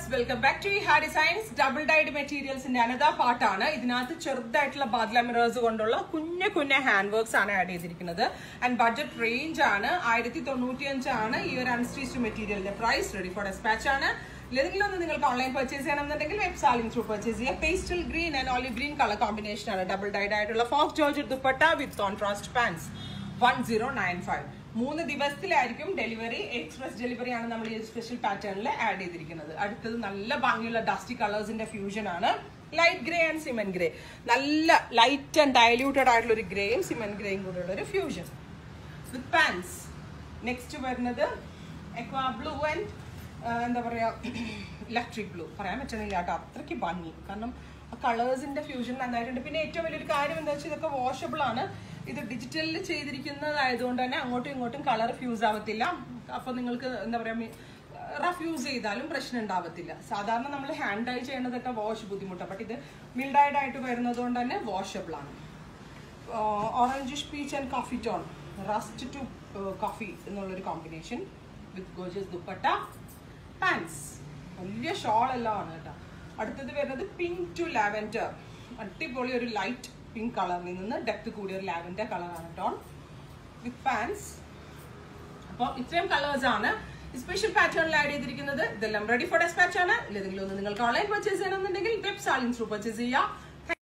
viewers welcome back to ഹാ designs double dyed മെറ്റീരിയൽസിന്റെ അനതാ പാട്ടാണ് ഇതിനകത്ത് ചെറുതായിട്ടുള്ള ബാദ്ല മിറേഴ്സ് കൊണ്ടുള്ള കുഞ്ഞു കുഞ്ഞു ഹാൻഡ് വർക്ക്സ് ആണ് ആഡ് ചെയ്തിരിക്കുന്നത് ആൻഡ് ബഡ്ജറ്റ് റേഞ്ച് ആണ് ആയിരത്തി തൊണ്ണൂറ്റി അഞ്ചാണ് ഈ ഒരു അൺസ്റ്റിച്ച് മെറ്റീരിയലിന്റെ പ്രൈസ് റെഡി ഫോർ ഡെസ്പാച്ച് ആണ് ഏതെങ്കിലും ഒന്ന് നിങ്ങൾക്ക് ഓൺലൈൻ പർച്ചേസ് ചെയ്യണമെന്നുണ്ടെങ്കിൽ വെബ് സാലിംഗ് ത്രൂ പർച്ചേസ് ചെയ്യുക pastel green and olive green colour combination ആണ് ഡബിൾ ഡൈഡ് ആയിട്ടുള്ള ഫോക്ക് georgette dupatta with contrast pants one zero nine five മൂന്ന് ദിവസത്തിലായിരിക്കും ഡെലിവറി എക്സ്പ്രസ് ഡെലിവറി ആണ് നമ്മൾ ഈ സ്പെഷ്യൽ പാറ്റേണിൽ ആഡ് ചെയ്തിരിക്കുന്നത് അടുത്തത് നല്ല ഭംഗിയുള്ള ഡസ്റ്റി കളേഴ്സിന്റെ ഫ്യൂഷൻ ആണ് light grey and cement grey നല്ല ലൈറ്റ് ആൻഡ് ഡയല്യൂട്ടഡ് ആയിട്ടുള്ള ഒരു ഗ്രേയും സിമെന്റ് ഗ്രേയും കൂടെയുള്ള ഒരു ഫ്യൂഷൻ വിത്ത് പാൻസ് നെക്സ്റ്റ് വരുന്നത് എക്വാ ബ്ലൂ ആൻഡ് എന്താ പറയാ ഇലക്ട്രിക് ബ്ലൂ പറയാൻ പറ്റണില്ല കേട്ടോ അത്രയ്ക്ക് ഭംഗി കാരണം ആ കളേഴ്സിന്റെ ഫ്യൂഷൻ നന്നായിട്ടുണ്ട് പിന്നെ ഏറ്റവും വലിയൊരു കാര്യം എന്താ വെച്ചാൽ ഇതൊക്കെ വാഷബിൾ ആണ് ഇത് ഡിജിറ്റലിൽ ചെയ്തിരിക്കുന്നതായതുകൊണ്ട് തന്നെ അങ്ങോട്ടും ഇങ്ങോട്ടും കളർ ഫ്യൂസ് ആവത്തില്ല അപ്പൊ നിങ്ങൾക്ക് എന്താ പറയാ റഫ് യൂസ് ചെയ്താലും പ്രശ്നം ഉണ്ടാവത്തില്ല സാധാരണ നമ്മൾ ഹാൻഡ് ഡൈ ചെയ്യണതൊക്കെ വാഷ് ബുദ്ധിമുട്ടാണ് ബട്ട് ഇത് മിൽഡൈഡ് ആയിട്ട് വരുന്നത് കൊണ്ട് തന്നെ വാഷബിൾ ആണ് orangish peach and coffee tone rust to coffee എന്നുള്ളൊരു combination with gorgeous dupatta pants വലിയ ഷോൾ എല്ലാം ആണ് കേട്ടോ അടുത്തത് വരുന്നത് പിങ്ക് ടു ലാവൻഡർ അടിപൊളി ഒരു ലൈറ്റ് പിങ്ക് കളറിൽ നിന്ന് ഡെപ്ത് കൂടിയ ഒരു ലാവൻഡർ കളറാണ് ടോൺ വിത്ത് പാൻസ് അപ്പോൾ ഇത്രയും കളേഴ്സ് ആണ് സ്പെഷ്യൽ പാറ്റേണിൽ ആഡ് ചെയ്തിരിക്കുന്നത് ഇതെല്ലാം റെഡി ഫോർ ഡെസ്പാച്ച് ആണ് ഏതെങ്കിലും ഒന്ന് നിങ്ങൾക്ക് ഓൺലൈൻ പർച്ചേസ് ചെയ്യണമെന്നുണ്ടെങ്കിൽ വെബ് സാലിംഗ് ത്രൂ പർച്ചേസ് ചെയ്യുക